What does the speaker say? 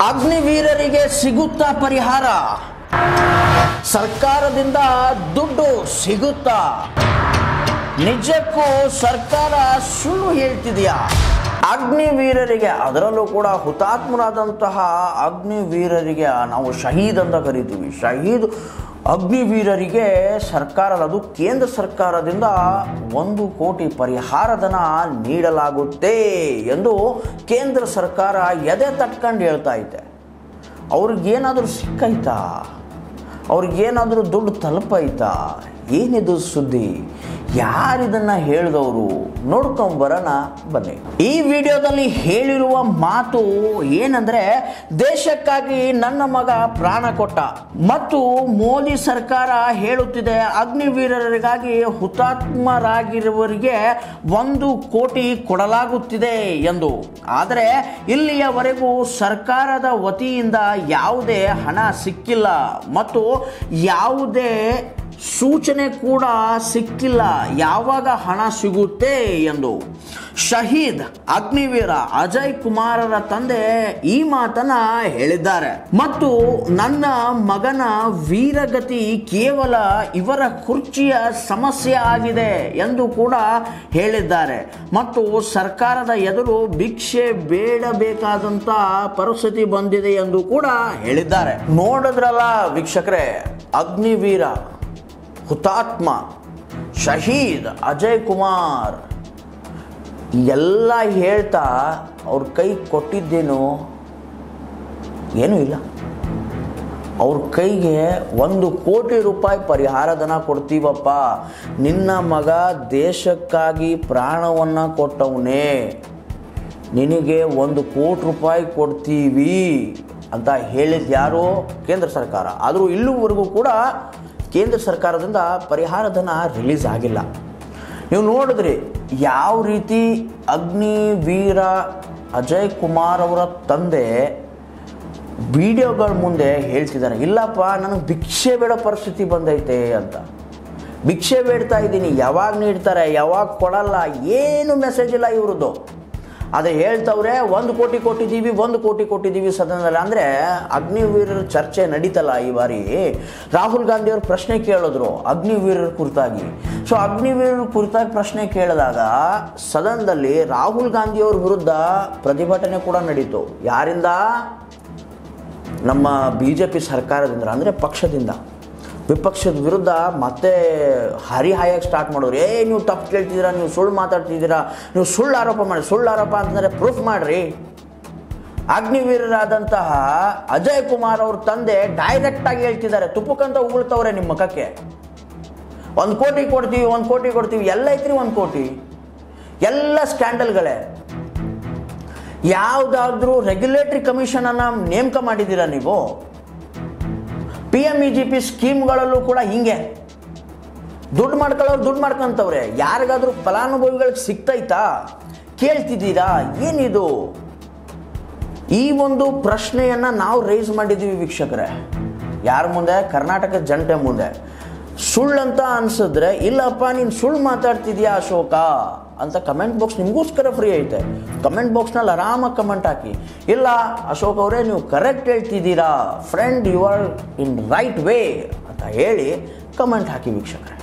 ಅಗ್ನಿವೀರರಿಗೆ ಸಿಗುತ್ತಾ ಪರಿಹಾರ ಸರ್ಕಾರದಿಂದ ದುಡ್ಡು ಸಿಗುತ್ತಾ ನಿಜಕ್ಕೂ ಸರ್ಕಾರ ಸುಳ್ಳು ಹೇಳ್ತಿದೆಯಾ ಅಗ್ನಿವೀರರಿಗೆ ಅದರಲ್ಲೂ ಕೂಡ ಹುತಾತ್ಮರಾದಂತಹ ಅಗ್ನಿವೀರರಿಗೆ ನಾವು ಶಹೀದ್ ಅಂತ ಕರಿತೀವಿ ಶಹೀದ್ ಅಗ್ನಿವೀರರಿಗೆ ಸರ್ಕಾರದ ಅದು ಕೇಂದ್ರ ಸರ್ಕಾರದಿಂದ ಒಂದು ಕೋಟಿ ಪರಿಹಾರಧನ ನೀಡಲಾಗುತ್ತೆ ಎಂದು ಕೇಂದ್ರ ಸರ್ಕಾರ ಎದೆ ತಟ್ಕೊಂಡು ಹೇಳ್ತಾ ಐತೆ ಅವ್ರಿಗೇನಾದರೂ ಸಿಕ್ಕೈತಾ ಅವ್ರಿಗೇನಾದರೂ ದುಡ್ಡು ತಲುಪೈತಾ ಏನಿದು ಸುದ್ದಿ ಯಾರಿದನ್ನ ಹೇಳಿದವರು ನೋಡ್ಕೊಂಬರೋಣ ಬನ್ನಿ ಈ ವಿಡಿಯೋದಲ್ಲಿ ಹೇಳಿರುವ ಮಾತು ಏನಂದ್ರೆ ದೇಶಕ್ಕಾಗಿ ನನ್ನ ಮಗ ಪ್ರಾಣ ಕೊಟ್ಟ ಮತ್ತು ಮೋದಿ ಸರ್ಕಾರ ಹೇಳುತ್ತಿದೆ ಅಗ್ನಿವೀರರಿಗಾಗಿ ಹುತಾತ್ಮರಾಗಿರುವವರಿಗೆ ಒಂದು ಕೋಟಿ ಕೊಡಲಾಗುತ್ತಿದೆ ಎಂದು ಆದರೆ ಇಲ್ಲಿಯವರೆಗೂ ಸರ್ಕಾರದ ವತಿಯಿಂದ ಯಾವುದೇ ಹಣ ಸಿಕ್ಕಿಲ್ಲ ಮತ್ತು ಯಾವುದೇ ಸೂಚನೆ ಕೂಡ ಸಿಕ್ಕಿಲ್ಲ ಯಾವಾಗ ಹಣ ಸಿಗುತ್ತೆ ಎಂದು ಶಹೀದ್ ಅಗ್ನಿವೀರ ಅಜಯ್ ಕುಮಾರರ ತಂದೆ ಈ ಮಾತನ್ನ ಹೇಳಿದ್ದಾರೆ ಮತ್ತು ನನ್ನ ಮಗನ ವೀರಗತಿ ಕೇವಲ ಇವರ ಕುರ್ಚಿಯ ಸಮಸ್ಯೆ ಆಗಿದೆ ಎಂದು ಕೂಡ ಹೇಳಿದ್ದಾರೆ ಮತ್ತು ಸರ್ಕಾರದ ಎದುರು ಭಿಕ್ಷೆ ಬೇಡಬೇಕಾದಂತ ಪರಿಸ್ಥಿತಿ ಬಂದಿದೆ ಎಂದು ಕೂಡ ಹೇಳಿದ್ದಾರೆ ನೋಡಿದ್ರಲ್ಲ ವೀಕ್ಷಕರೇ ಅಗ್ನಿವೀರ ಹುತಾತ್ಮ ಶಹೀದ್ ಅಜಯ್ ಕುಮಾರ್ ಎಲ್ಲ ಹೇಳ್ತಾ ಅವ್ರ ಕೈ ಕೊಟ್ಟಿದ್ದೇನು ಏನೂ ಇಲ್ಲ ಅವ್ರ ಕೈಗೆ ಒಂದು ಕೋಟಿ ರೂಪಾಯಿ ಪರಿಹಾರಧನ ಕೊಡ್ತೀವಪ್ಪ ನಿನ್ನ ಮಗ ದೇಶಕ್ಕಾಗಿ ಪ್ರಾಣವನ್ನು ಕೊಟ್ಟವನೇ ನಿನಗೆ ಒಂದು ಕೋಟಿ ರೂಪಾಯಿ ಕೊಡ್ತೀವಿ ಅಂತ ಹೇಳಿದ ಯಾರು ಕೇಂದ್ರ ಸರ್ಕಾರ ಆದರೂ ಇಲ್ಲಿವರೆಗೂ ಕೂಡ ಕೇಂದ್ರ ಸರ್ಕಾರದಿಂದ ಪರಿಹಾರಧನ ರಿಲೀಸ್ ಆಗಿಲ್ಲ ನೀವು ನೋಡಿದ್ರಿ ಯಾವ ರೀತಿ ಅಗ್ನಿವೀರ ಅಜಯ್ ಕುಮಾರ್ ಅವರ ತಂದೆ ವಿಡಿಯೋಗಳ ಮುಂದೆ ಹೇಳ್ತಿದ್ದಾರೆ ಇಲ್ಲಪ್ಪ ನನಗೆ ಭಿಕ್ಷೆ ಬೇಡೋ ಪರಿಸ್ಥಿತಿ ಬಂದೈತೆ ಅಂತ ಭಿಕ್ಷೆ ಬೇಡ್ತಾ ಇದ್ದೀನಿ ಯಾವಾಗ ನೀಡ್ತಾರೆ ಯಾವಾಗ ಕೊಡಲ್ಲ ಏನು ಮೆಸೇಜ್ ಇಲ್ಲ ಇವ್ರದ್ದು ಅದೇ ಹೇಳ್ತವ್ರೆ ಒಂದು ಕೋಟಿ ಕೊಟ್ಟಿದ್ದೀವಿ ಒಂದು ಕೋಟಿ ಕೊಟ್ಟಿದ್ದೀವಿ ಸದನದಲ್ಲಿ ಅಂದರೆ ಅಗ್ನಿವೀರರ ಚರ್ಚೆ ನಡೀತಲ್ಲ ಈ ಬಾರಿ ರಾಹುಲ್ ಗಾಂಧಿ ಅವರು ಪ್ರಶ್ನೆ ಕೇಳಿದ್ರು ಅಗ್ನಿವೀರರ ಕುರಿತಾಗಿ ಸೊ ಅಗ್ನಿವೀರರ ಕುರಿತಾಗಿ ಪ್ರಶ್ನೆ ಕೇಳಿದಾಗ ಸದನದಲ್ಲಿ ರಾಹುಲ್ ಗಾಂಧಿ ಅವ್ರ ವಿರುದ್ಧ ಪ್ರತಿಭಟನೆ ಕೂಡ ನಡೀತು ಯಾರಿಂದ ನಮ್ಮ ಬಿ ಜೆ ಪಿ ಸರ್ಕಾರದಿಂದ ಅಂದರೆ ಪಕ್ಷದಿಂದ ವಿಪಕ್ಷದ ವಿರುದ್ಧ ಮತ್ತೆ ಹರಿಹಾಯಕ್ಕೆ ಸ್ಟಾರ್ಟ್ ಮಾಡೋರು ಏ ನೀವು ತಪ್ಪು ಕೇಳ್ತಿದ್ದೀರಾ ನೀವು ಸುಳ್ಳು ಮಾತಾಡ್ತಿದ್ದೀರಾ ನೀವು ಸುಳ್ಳು ಆರೋಪ ಮಾಡಿ ಸುಳ್ಳು ಆರೋಪ ಅಂತಂದರೆ ಪ್ರೂಫ್ ಮಾಡಿರಿ ಅಗ್ನಿವೀರರಾದಂತಹ ಅಜಯ್ ಕುಮಾರ್ ಅವ್ರ ತಂದೆ ಡೈರೆಕ್ಟಾಗಿ ಹೇಳ್ತಿದ್ದಾರೆ ತುಪ್ಪಕ್ಕಂತ ಉಗುಳ್ತವ್ರೆ ನಿಮ್ಮ ಮುಖಕ್ಕೆ ಒಂದು ಕೋಟಿ ಕೊಡ್ತೀವಿ ಒಂದು ಕೋಟಿ ಕೊಡ್ತೀವಿ ಎಲ್ಲ ಐತ್ರಿ ಒಂದು ಕೋಟಿ ಎಲ್ಲ ಸ್ಕ್ಯಾಂಡಲ್ಗಳೇ ಯಾವುದಾದ್ರೂ ರೆಗ್ಯುಲೇಟರಿ ಕಮಿಷನನ್ನು ನೇಮಕ ಮಾಡಿದ್ದೀರಾ ನೀವು P M E G P ಸ್ಕೀಮ್ಗಳಲ್ಲೂ ಕೂಡ ಹಿಂಗೆ ದುಡ್ಡು ಮಾಡ್ಕೊಳ್ಳೋರು ದುಡ್ಡು ಮಾಡ್ಕೊಂತವ್ರೆ ಯಾರಿಗಾದ್ರೂ ಫಲಾನುಭವಿಗಳಿಗೆ ಸಿಗ್ತೈತಾ ಕೇಳ್ತಿದ್ದೀರಾ ಏನಿದು ಈ ಒಂದು ಪ್ರಶ್ನೆಯನ್ನು ನಾವು ರೈಸ್ ಮಾಡಿದ್ದೀವಿ ವೀಕ್ಷಕರೇ ಯಾರ ಮುಂದೆ ಕರ್ನಾಟಕ ಜನತೆ ಮುಂದೆ ಸುಳ್ಳಂತ ಅನ್ಸಿದ್ರೆ ಇಲ್ಲಪ್ಪ ನೀನು ಸುಳ್ಳು ಮಾತಾಡ್ತಿದ್ಯಾ ಅಶೋಕ ಅಂತ ಕಮೆಂಟ್ ಬಾಕ್ಸ್ ನಿಮಗೋಸ್ಕರ ಫ್ರೀ ಐತೆ ಕಮೆಂಟ್ ಬಾಕ್ಸ್ನಲ್ಲಿ ಆರಾಮಾಗಿ ಕಮೆಂಟ್ ಹಾಕಿ ಇಲ್ಲ ಅಶೋಕ್ ಅವರೇ ನೀವು ಕರೆಕ್ಟ್ ಹೇಳ್ತಿದ್ದೀರಾ friend you are in right way ಅಂತ ಹೇಳಿ ಕಮೆಂಟ್ ಹಾಕಿ ವೀಕ್ಷಕರೇ